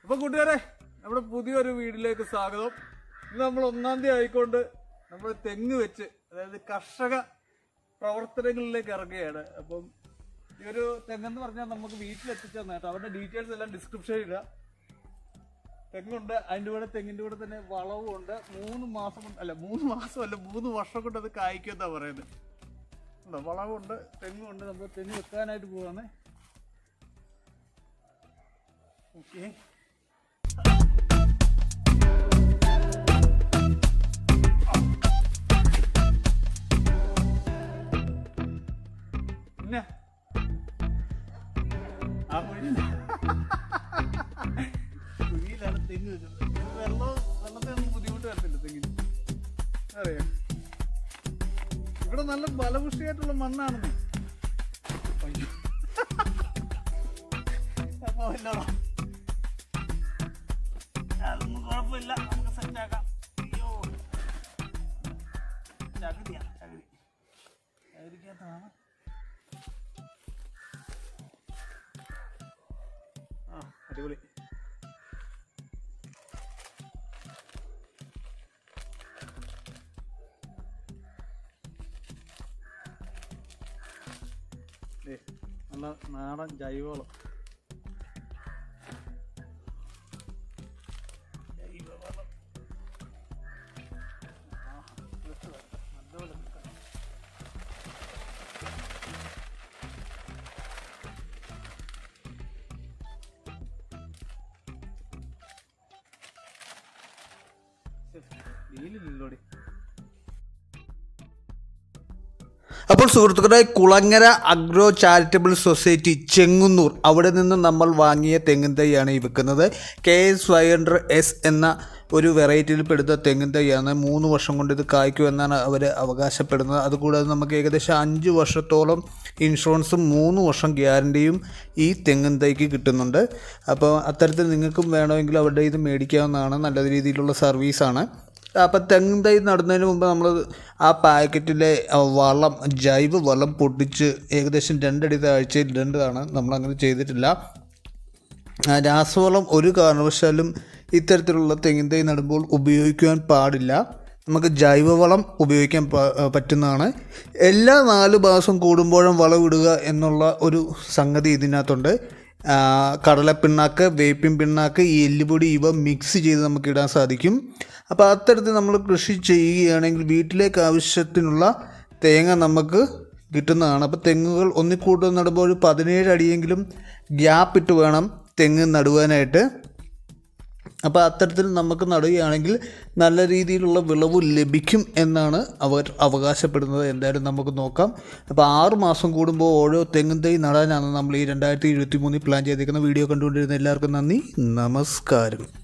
അപ്പൊ കൂട്ടുകാരെ നമ്മുടെ പുതിയൊരു വീട്ടിലേക്ക് സ്വാഗതം ഇന്ന് നമ്മൾ ഒന്നാം തീയതി ആയിക്കൊണ്ട് നമ്മൾ തെങ്ങ് വെച്ച് അതായത് കർഷക പ്രവർത്തനങ്ങളിലേക്ക് ഇറങ്ങുകയാണ് അപ്പം ഈ ഒരു തെങ്ങെന്ന് പറഞ്ഞാൽ നമുക്ക് വീട്ടിലെത്തിച്ചു തന്നെ കേട്ടോ അവരുടെ ഡീറ്റെയിൽസ് എല്ലാം ഡിസ്ക്രിപ്ഷനിൽ ഇടാം തെങ്ങുണ്ട് അതിൻ്റെ കൂടെ തെങ്ങിൻ്റെ കൂടെ തന്നെ വളവും ഉണ്ട് മൂന്ന് മാസം കൊണ്ട് അല്ല മൂന്ന് മാസം അല്ല മൂന്ന് വർഷം കൊണ്ട് അത് കായ്ക്കുമെന്നാ പറയുന്നത് ഉണ്ടോ വളവുണ്ട് തെങ്ങുണ്ട് നമ്മൾ തെങ്ങ് വെക്കാനായിട്ട് പോവാണ് ഓക്കെ പിന്നെ ആ കുഴിയിൽ കുഴിയിലാണ് തെങ്ങ് വെക്കുന്നത് ഇത് വെള്ളം വെള്ളത്തിനൊന്നും ബുദ്ധിമുട്ട് വരത്തില്ല തെങ്ങിന് അറിയാം ഇവിടെ നല്ല ബലപുഷ്ടിയായിട്ടുള്ള മണ്ണാണെന്ന് അയ്യോ. അപ്പൊ വല്ലോടാ. അതൊന്നും കുഴപ്പമില്ല നമുക്ക് സെറ്റ് ആക്കാം അയ്യോ ചകിരിയാണ് ചകിരി ചകിരിക്കകത്താണ് ആ അടിപൊളി ദേ, നല്ല നാടൻ ജൈവവളം ജൈവവളം. ആ, വെച്ച് വരട്ടെ. നല്ലപോലെ നിൽക്കണം. ശ്ശെ, വെയിലില്ലല്ലോടി അപ്പോൾ സുഹൃത്തുക്കളെ Kulangara agro charitable society Chengannur അവിടെ നിന്ന് നമ്മൾ വാങ്ങിയ തെങ്ങിൻ തൈയാണ് ഈ വെക്കുന്നത് K S five hundred S എന്ന ഒരു വെറൈറ്റിയിൽ പെടുന്ന തെങ്ങിൻ തൈയാണ് മൂന്ന് വർഷം കൊണ്ട് ഇത് കായ്ക്കുമെന്നാണ് അവർ അവകാശപ്പെടുന്നത് അതുകൂടാതെ നമുക്ക് ഏകദേശം അഞ്ച് വർഷത്തോളം ഇൻഷുറൻസും മൂന്ന് വർഷം ഗ്യാരണ്ടിയും ഈ തെങ്ങിൻ തൈക്ക് കിട്ടുന്നുണ്ട് അപ്പോൾ അത്തരത്തിൽ നിങ്ങൾക്കും വേണമെങ്കിൽ അവരുടെ ഇത് മേടിക്കാവുന്നതാണ് നല്ല രീതിയിലുള്ള സർവീസാണ് അപ്പം തെങ്ങിൻ തൈ നടുന്നതിന് മുമ്പ് നമ്മൾ ആ പാക്കറ്റിലെ ആ വളം ജൈവ വളം പൊട്ടിച്ച് ഏകദേശം രണ്ടടി താഴ്ചയിൽ ഇടേണ്ടതാണ് നമ്മളങ്ങനെ ചെയ്തിട്ടില്ല ആ, രാസവളം ഒരു കാരണവശാലും ഇത്തരത്തിലുള്ള തെങ്ങിൻ തൈ നടുമ്പോൾ ഉപയോഗിക്കുവാൻ പാടില്ല നമുക്ക് ജൈവവളം ഉപയോഗിക്കാൻ പ- പറ്റുന്നതാണ് എല്ലാ നാല് മാസം കൂടുമ്പോഴും വളമിടുക എന്നുള്ള ഒരു സംഗതി ഇതിനകത്തുണ്ട് ആ, കടലപ്പിണ്ണാക്ക് വേപ്പിൻ പിണ്ണാക്ക് ഈ എല്ലുപൊടി ഇവ മിക്സ് ചെയ്ത് നമുക്ക് ഇടാൻ സാധിക്കും അപ്പോൾ അത്തരത്തിൽ നമ്മൾ കൃഷി ചെയ്യുകയാണെങ്കിൽ വീട്ടിലേക്ക് ആവശ്യത്തിനുള്ള തേങ്ങ നമുക്ക് കിട്ടുന്നതാണ് അപ്പോൾ തെങ്ങുകൾ ഒന്നിക്കൂട്ട് നടുമ്പോൾ ഒരു പതിനേഴ് അടിയെങ്കിലും ഗ്യാപ്പ് ഇട്ട് വേണം തെങ്ങ് നടുവാനായിട്ട് അപ്പോൾ അത്തരത്തിൽ നമുക്ക് നടുകയാണെങ്കിൽ നല്ല രീതിയിലുള്ള വിളവ് ലഭിക്കും എന്നാണ് അവർ അവകാശപ്പെടുന്നത് എന്തായാലും നമുക്ക് നോക്കാം അപ്പോൾ ആറ് മാസം കൂടുമ്പോൾ ഓരോ തെങ്ങും തൈ നടാനാണ് നമ്മൾ ഈ രണ്ടായിരത്തി ഇരുപത്തി മൂന്നിൽ പ്ലാൻ ചെയ്തിരിക്കുന്ന വീഡിയോ കണ്ടുകൊണ്ടിരുന്ന എല്ലാവർക്കും നന്ദി നമസ്കാരം